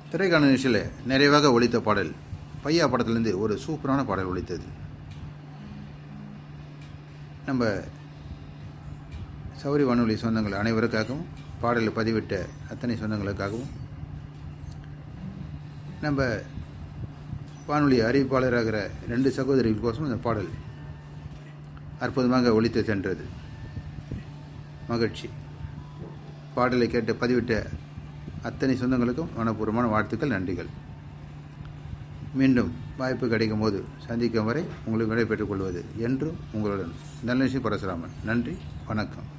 திரைக்கான நிகழ்ச்சியில் நிறைவாக ஒழித்த பாடல் பையா படத்துலேருந்து ஒரு சூப்பரான பாடல் ஒழித்தது நம்ம சௌரி வானொலி சொந்தங்கள் அனைவருக்காகவும் பாடலை பதிவிட்ட அத்தனை சொந்தங்களுக்காகவும் நம்ம வானொலி அறிவிப்பாளராகிற ரெண்டு சகோதரிகளுக்கோசம் இந்த பாடல் அற்புதமாக ஒழித்து சென்றது மகிழ்ச்சி பாடலை கேட்டு பதிவிட்ட அத்தனை சொந்தங்களுக்கும் மனப்பூர்வமான வாழ்த்துக்கள் நன்றிகள் மீண்டும் வாய்ப்பு கிடைக்கும் போது சந்திக்கும் வரை உங்களுக்கு விடைபெற்றுக் கொள்வது என்றும் உங்களுடன் நல்ல பரசுராமன் நன்றி வணக்கம்